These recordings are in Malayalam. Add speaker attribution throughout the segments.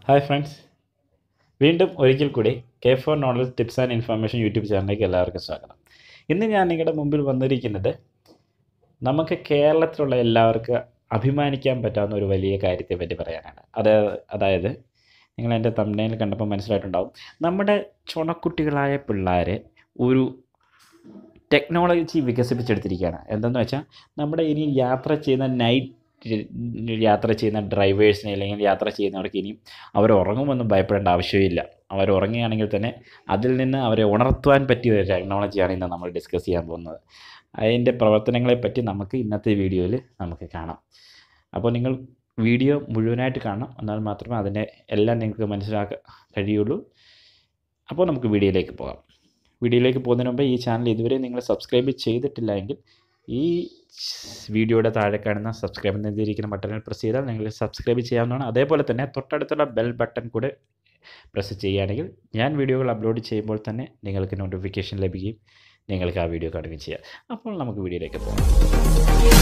Speaker 1: ഹായ് ഫ്രണ്ട്സ് വീണ്ടും ഒരിക്കൽ കൂടി K four knowledge tips and information YouTube ചാനലിലേക്ക് എല്ലാവർക്കും സ്വാഗതം ഇന്ന് ഞാൻ നിങ്ങളുടെ മുമ്പിൽ വന്നിരിക്കുന്നത് നമുക്ക് കേരളത്തിലുള്ള എല്ലാവർക്കും അഭിമാനിക്കാൻ പറ്റാവുന്ന ഒരു വലിയ കാര്യത്തെ പറ്റി പറയാനാണ് അത് അതായത് നിങ്ങൾ എൻ്റെ തമിഴ്നയിൽ കണ്ടപ്പോൾ മനസ്സിലായിട്ടുണ്ടാവും നമ്മുടെ ചുണക്കുട്ടികളായ പിള്ളേർ ഒരു ടെക്നോളജി വികസിപ്പിച്ചെടുത്തിരിക്കുകയാണ് എന്തെന്ന് വെച്ചാൽ നമ്മുടെ ഇനി യാത്ര ചെയ്യുന്ന നൈറ്റ് യാത്ര ചെയ്യുന്ന ഡ്രൈവേഴ്സിനെ അല്ലെങ്കിൽ യാത്ര ചെയ്യുന്നവർക്ക് ഇനിയും അവർ ഉറങ്ങുമെന്ന് ഭയപ്പെടേണ്ട ആവശ്യമില്ല അവർ ഉറങ്ങുകയാണെങ്കിൽ തന്നെ അതിൽ നിന്ന് അവരെ ഉണർത്തുവാൻ പറ്റിയ ഒരു ടെക്നോളജിയാണ് ഇന്ന് നമ്മൾ ഡിസ്കസ് ചെയ്യാൻ പോകുന്നത് അതിൻ്റെ പ്രവർത്തനങ്ങളെപ്പറ്റി നമുക്ക് ഇന്നത്തെ വീഡിയോയിൽ നമുക്ക് കാണാം അപ്പോൾ നിങ്ങൾ വീഡിയോ മുഴുവനായിട്ട് കാണണം എന്നാൽ മാത്രമേ അതിൻ്റെ എല്ലാം നിങ്ങൾക്ക് മനസ്സിലാക്കാൻ കഴിയുള്ളൂ അപ്പോൾ നമുക്ക് വീഡിയോയിലേക്ക് പോകാം വീഡിയോയിലേക്ക് പോകുന്നതിന് മുമ്പ് ഈ ചാനൽ ഇതുവരെ നിങ്ങൾ സബ്സ്ക്രൈബ് ചെയ്തിട്ടില്ല എങ്കിൽ ഈ വീഡിയോയുടെ താഴെ കാണുന്ന സബ്സ്ക്രൈബ് എന്നെഴുതിയിരിക്കുന്ന ബട്ടണിൽ പ്രസ് ചെയ്താൽ നിങ്ങൾ സബ്സ്ക്രൈബ് ചെയ്യാവുന്നതാണ് അതേപോലെ തന്നെ തൊട്ടടുത്തുള്ള ബെൽ ബട്ടൺ കൂടെ പ്രസ് ചെയ്യുകയാണെങ്കിൽ ഞാൻ വീഡിയോകൾ അപ്ലോഡ് ചെയ്യുമ്പോൾ തന്നെ നിങ്ങൾക്ക് നോട്ടിഫിക്കേഷൻ ലഭിക്കുകയും നിങ്ങൾക്ക് ആ വീഡിയോ കാണുകയും ചെയ്യാം അപ്പോൾ നമുക്ക് വീഡിയോയിലേക്ക് പോകാം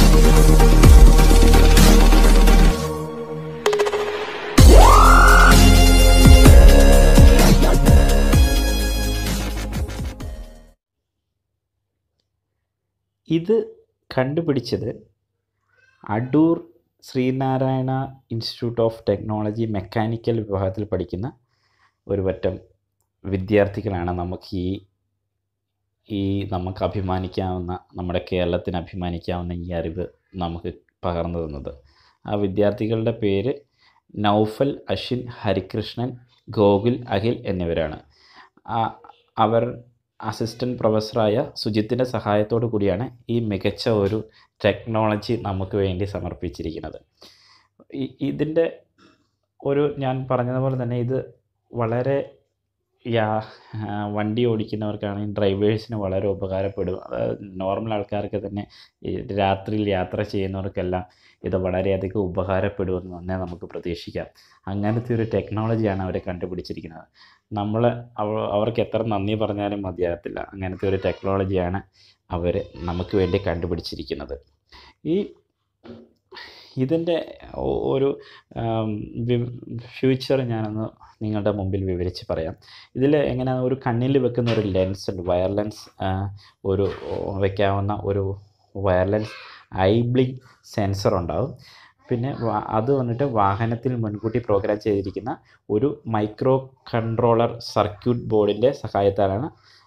Speaker 1: ഇത് കണ്ടുപിടിച്ചത് Adoor Sree Narayana institute of technology mechanical വിഭാഗത്തിൽ പഠിക്കുന്ന ഒരു പറ്റം വിദ്യാർത്ഥികളാണ് നമുക്ക് ഈ ഈ നമുക്ക് അഭിമാനിക്കാവുന്ന നമ്മുടെ കേരളത്തിന് അഭിമാനിക്കാവുന്ന ഈ അറിവ് നമുക്ക് പകർന്നു തന്നത് ആ വിദ്യാർത്ഥികളുടെ പേര് നൗഫൽ അഷിൻ ഹരികൃഷ്ണൻ ഗോകുൽ അഖിൽ എന്നിവരാണ് അവർ അസിസ്റ്റൻറ്റ് പ്രൊഫസറായ സുജിത്തിൻ്റെ സഹായത്തോടു കൂടിയാണ് ഈ മികച്ച ഒരു ടെക്നോളജി നമുക്ക് വേണ്ടി സമർപ്പിച്ചിരിക്കുന്നത് ഇതിൻ്റെ ഒരു ഞാൻ പറഞ്ഞതുപോലെ തന്നെ ഇത് വളരെ യാ വണ്ടി ഓടിക്കുന്നവർക്കാണെങ്കിൽ ഡ്രൈവേഴ്സിന് വളരെ ഉപകാരപ്പെടും നോർമൽ ആൾക്കാർക്ക് തന്നെ ഈ രാത്രിയിൽ യാത്ര ചെയ്യുന്നവർക്കെല്ലാം ഇത് വളരെയധികം ഉപകാരപ്പെടുമെന്ന് തന്നെ നമുക്ക് പ്രതീക്ഷിക്കാം അങ്ങനത്തെ ഒരു ടെക്നോളജിയാണ് അവർ കണ്ടുപിടിച്ചിരിക്കുന്നത് നമ്മൾ അവർക്ക് എത്ര നന്ദി പറഞ്ഞാലും മതിയാകത്തില്ല അങ്ങനത്തെ ഒരു ടെക്നോളജിയാണ് അവർ നമുക്ക് വേണ്ടി കണ്ടുപിടിച്ചിരിക്കുന്നത് ഈ ഇതിൻ്റെ ഒരു ഫ്യൂച്ചർ ഞാനൊന്ന് നിങ്ങളുടെ മുമ്പിൽ വിവരിച്ച് പറയാം ഇതിൽ എങ്ങനെ ഒരു കണ്ണിൽ വെക്കുന്ന ഒരു ലെൻസ് ഉണ്ട് വയർ ലെൻസ് ഒരു വയ്ക്കാവുന്ന ഒരു wire lens eye blink sensor ഉണ്ടാവും പിന്നെ അത് വന്നിട്ട് വാഹനത്തിൽ മുൻകൂട്ടി പ്രോഗ്രാം ചെയ്തിരിക്കുന്ന ഒരു മൈക്രോ കൺട്രോളർ സർക്യൂട്ട് ബോർഡിൻ്റെ സഹായത്താലാണ്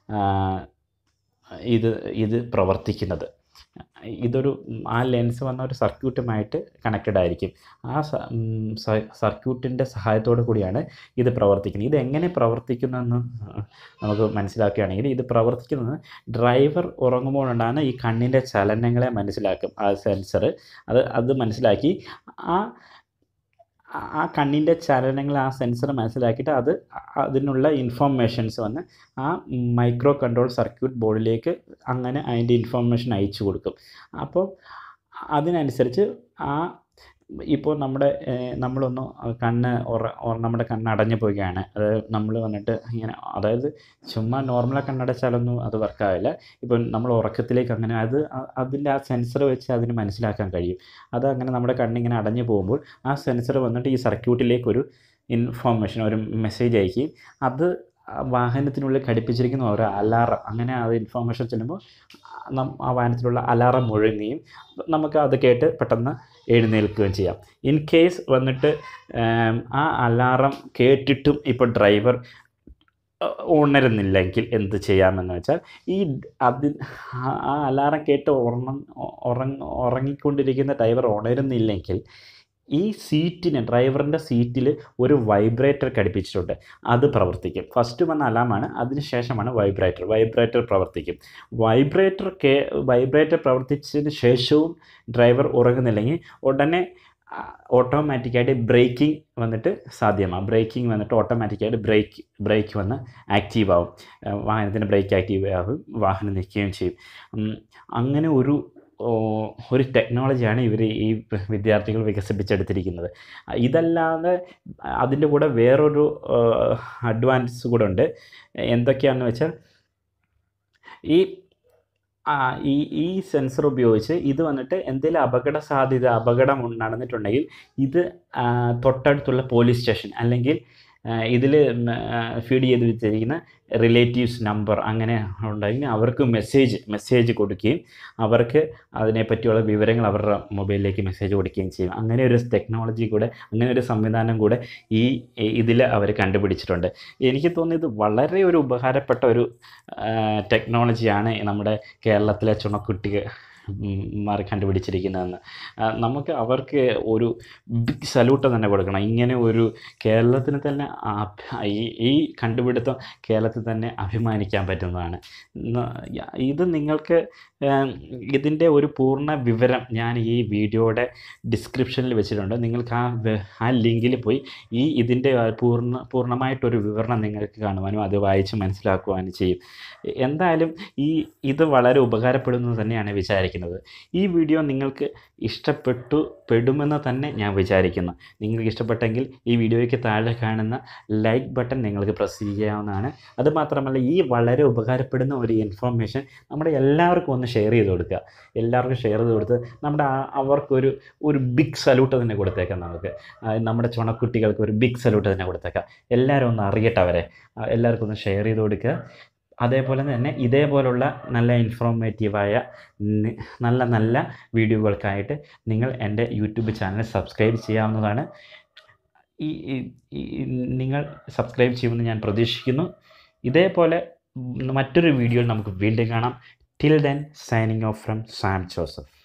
Speaker 1: ഇത് ഇത് പ്രവർത്തിക്കുന്നത് ഇതൊരു ആ ലെൻസ് വന്ന ഒരു സർക്യൂട്ടുമായിട്ട് കണക്റ്റഡ് ആയിരിക്കും ആ സർക്യൂട്ടിൻ്റെ സഹായത്തോടു കൂടിയാണ് ഇത് പ്രവർത്തിക്കുന്നത് ഇത് എങ്ങനെ പ്രവർത്തിക്കുന്നതെന്ന് നമുക്ക് മനസ്സിലാക്കുകയാണെങ്കിൽ ഇത് പ്രവർത്തിക്കുന്നത് ഡ്രൈവർ ഉറങ്ങുമ്പോഴുണ്ടാകുന്ന ഈ കണ്ണിൻ്റെ ചലനങ്ങളെ മനസ്സിലാക്കും ആ സെൻസർ അത് അത് മനസ്സിലാക്കി ആ ആ കണ്ണിൻ്റെ ചലനങ്ങൾ ആ സെൻസർ മനസ്സിലാക്കിയിട്ട് അത് അതിനുള്ള ഇൻഫോർമേഷൻസ് വന്ന് ആ മൈക്രോ കൺട്രോൾ സർക്യൂട്ട് ബോർഡിലേക്ക് അങ്ങനെ അതിൻ്റെ ഇൻഫോർമേഷൻ അയച്ചു കൊടുക്കും അപ്പോൾ അതിനനുസരിച്ച് ആ ഇപ്പോൾ നമ്മുടെ നമ്മളൊന്ന് കണ്ണ് നമ്മുടെ കണ്ണ് അടഞ്ഞു പോവുകയാണ് അത് നമ്മൾ വന്നിട്ട് ഇങ്ങനെ അതായത് ചുമ്മാ നോർമലാ കണ്ണടച്ചാലൊന്നും അത് വർക്കാവില്ല ഇപ്പം നമ്മൾ ഉറക്കത്തിലേക്ക് അങ്ങനെ അത് അതിൻ്റെ ആ സെൻസർ വെച്ച് അതിന് മനസ്സിലാക്കാൻ കഴിയും അത് അങ്ങനെ നമ്മുടെ കണ്ണിങ്ങനെ അടഞ്ഞു പോകുമ്പോൾ ആ സെൻസർ വന്നിട്ട് ഈ സർക്യൂട്ടിലേക്ക് ഒരു ഇൻഫോർമേഷൻ ഒരു മെസ്സേജ് അയക്കുകയും അത് വാഹനത്തിനുള്ളിൽ ഘടിപ്പിച്ചിരിക്കുന്ന ഒരു അലാറം അങ്ങനെ അത് ഇൻഫോർമേഷൻ ചെല്ലുമ്പോൾ ആ വാഹനത്തിലുള്ള അലാറം മുഴങ്ങുകയും നമുക്ക് അത് കേട്ട് പെട്ടെന്ന് എഴുന്നേൽക്കുകയും ചെയ്യാം ഇൻ കേസ് വന്നിട്ട് ആ അലാറം കേട്ടിട്ടും ഇപ്പോൾ ഡ്രൈവർ ഉണരുന്നില്ലെങ്കിൽ എന്ത് ചെയ്യാമെന്ന് വെച്ചാൽ ഈ അതി ആ അലാറം കേട്ട് ഉറങ്ങ ഉറങ്ങ ഉറങ്ങിക്കൊണ്ടിരിക്കുന്ന ഡ്രൈവർ ഉണരുന്നില്ലെങ്കിൽ ഈ സീറ്റിന് ഡ്രൈവറിൻ്റെ സീറ്റിൽ ഒരു വൈബ്രേറ്റർ ഘടിപ്പിച്ചിട്ടുണ്ട് അത് പ്രവർത്തിക്കും ഫസ്റ്റ് വന്ന അലാമാണ് അതിന് ശേഷമാണ് വൈബ്രേറ്റർ വൈബ്രേറ്റർ പ്രവർത്തിക്കും വൈബ്രേറ്റർ കേ വൈബ്രേറ്റർ പ്രവർത്തിച്ചതിന് ശേഷവും ഡ്രൈവർ ഉറങ്ങുന്നില്ലെങ്കിൽ ഉടനെ ഓട്ടോമാറ്റിക്കായിട്ട് ബ്രേക്കിംഗ് വന്നിട്ട് സാധ്യമാണ് ബ്രേക്കിംഗ് വന്നിട്ട് ഓട്ടോമാറ്റിക്കായിട്ട് ബ്രേക്ക് ബ്രേക്ക് വന്ന് ആക്റ്റീവ് ആവും വാഹനത്തിൻ്റെ ബ്രേക്ക് ആക്റ്റീവ് ആവും വാഹനം നിൽക്കുകയും ചെയ്യും അങ്ങനെ ഒരു ഒരു ടെക്നോളജിയാണ് ഇവർ ഈ വിദ്യാർത്ഥികൾ വികസിപ്പിച്ചെടുത്തിരിക്കുന്നത് ഇതല്ലാതെ അതിൻ്റെ കൂടെ വേറൊരു അഡ്വാൻസ് കൂടെ ഉണ്ട് എന്തൊക്കെയാണെന്ന് വെച്ചാൽ ഈ ആ, ഈ ഈ സെൻസർ ഉപയോഗിച്ച് ഇത് വന്നിട്ട് എന്തെങ്കിലും അപകട സാധ്യത അപകടം ഉ- നടന്നിട്ടുണ്ടെങ്കിൽ ഇത് ആ, തൊട്ടടുത്തുള്ള പോലീസ് സ്റ്റേഷൻ അല്ലെങ്കിൽ ഇതിൽ ഫീഡ് ചെയ്ത് വെച്ചിരിക്കുന്ന റിലേറ്റീവ്സ് നമ്പർ അങ്ങനെ ഉണ്ടെങ്കിൽ അവർക്ക് മെസ്സേജ് മെസ്സേജ് കൊടുക്കുകയും അവർക്ക് അതിനെപ്പറ്റിയുള്ള വിവരങ്ങൾ അവരുടെ മൊബൈലിലേക്ക് മെസ്സേജ് കൊടുക്കുകയും ചെയ്യും അങ്ങനെ ഒരു ടെക്നോളജി കൂടെ അങ്ങനെ ഒരു സംവിധാനം കൂടെ ഈ ഇതിൽ അവർ കണ്ടുപിടിച്ചിട്ടുണ്ട് എനിക്ക് തോന്നിയത് വളരെ ഒരു ഉപകാരപ്പെട്ട ഒരു ടെക്നോളജിയാണ് നമ്മുടെ കേരളത്തിലെ ചുണക്കുട്ടികൾ മാർ കണ്ടുപിടിച്ചിരിക്കുന്നതെന്ന് ആ, നമുക്ക് അവർക്ക് ഒരു ബിഗ് സല്യൂട്ട് തന്നെ കൊടുക്കണം ഇങ്ങനെ ഒരു കേരളത്തിന് തന്നെ അഭ- ഈ ഈ കണ്ടുപിടുത്തം കേരളത്തിൽ തന്നെ അഭിമാനിക്കാൻ പറ്റുന്നതാണ് ന- യ- ഇത് നിങ്ങൾക്ക് ഏം, ഇതിൻ്റെ ഒരു പൂർണ്ണ വിവരം ഞാൻ ഈ വീഡിയോയുടെ ഡിസ്ക്രിപ്ഷനിൽ വെച്ചിട്ടുണ്ട് നിങ്ങൾക്ക് ആ വെ- ആ ലിങ്കിൽ പോയി ഈ ഇതിൻ്റെ ആ പൂർണ്ണ പൂർണ്ണമായിട്ടൊരു വിവരണം നിങ്ങൾക്ക് കാണുവാനും അത് വായിച്ച് മനസ്സിലാക്കുവാനും ചെയ്യും എന്തായാലും ഈ ഇത് വളരെ ഉപകാരപ്പെടുന്നു തന്നെയാണ് വിചാരിക്കുന്നത് ഈ വീഡിയോ നിങ്ങൾക്ക് ഇഷ്ടപ്പെട്ടു പെടുമെന്ന് തന്നെ ഞാൻ വിചാരിക്കുന്നു നിങ്ങൾക്ക് ഇഷ്ടപ്പെട്ടെങ്കിൽ ഈ വീഡിയോയ്ക്ക് താഴെ കാണുന്ന ലൈക്ക് ബട്ടൺ നിങ്ങൾക്ക് പ്രസ് ചെയ്യാവുന്നതാണ് അതുമാത്രമല്ല ഈ വളരെ ഉപകാരപ്പെടുന്ന ഒരു ഇൻഫർമേഷൻ നമ്മുടെ എല്ലാവർക്കും ഒന്ന് ഷെയർ ചെയ്ത് കൊടുക്കുക എല്ലാവർക്കും ഷെയർ ചെയ്ത് കൊടുത്ത് നമ്മുടെ ആ- അവർക്കൊരു ഒരു ബിഗ് സല്യൂട്ട് തന്നെ കൊടുത്തേക്കാം നമുക്ക് ആ, നമ്മുടെ ചുണക്കുട്ടികൾക്ക് ഒരു ബിഗ് സല്യൂട്ട് തന്നെ കൊടുത്തേക്കാം എല്ലാവരും ഒന്ന് അറിയട്ടെ അവരെ ആ, എല്ലാവർക്കും ഒന്ന് ഷെയർ ചെയ്ത് കൊടുക്കുക അതേപോലെ തന്നെ ഇതേപോലുള്ള നല്ല ഇൻഫോർമേറ്റീവായ നി- നല്ല നല്ല വീഡിയോകൾക്കായിട്ട് നിങ്ങൾ എൻ്റെ യൂട്യൂബ് ചാനൽ സബ്സ്ക്രൈബ് ചെയ്യാവുന്നതാണ് ഈ ഈ- ഈ- നിങ്ങൾ സബ്സ്ക്രൈബ് ചെയ്യുമെന്ന് ഞാൻ പ്രതീക്ഷിക്കുന്നു ഇതേപോലെ മറ്റൊരു വീഡിയോയിൽ നമുക്ക് വീണ്ടും കാണാം till then signing off from Sam Joseph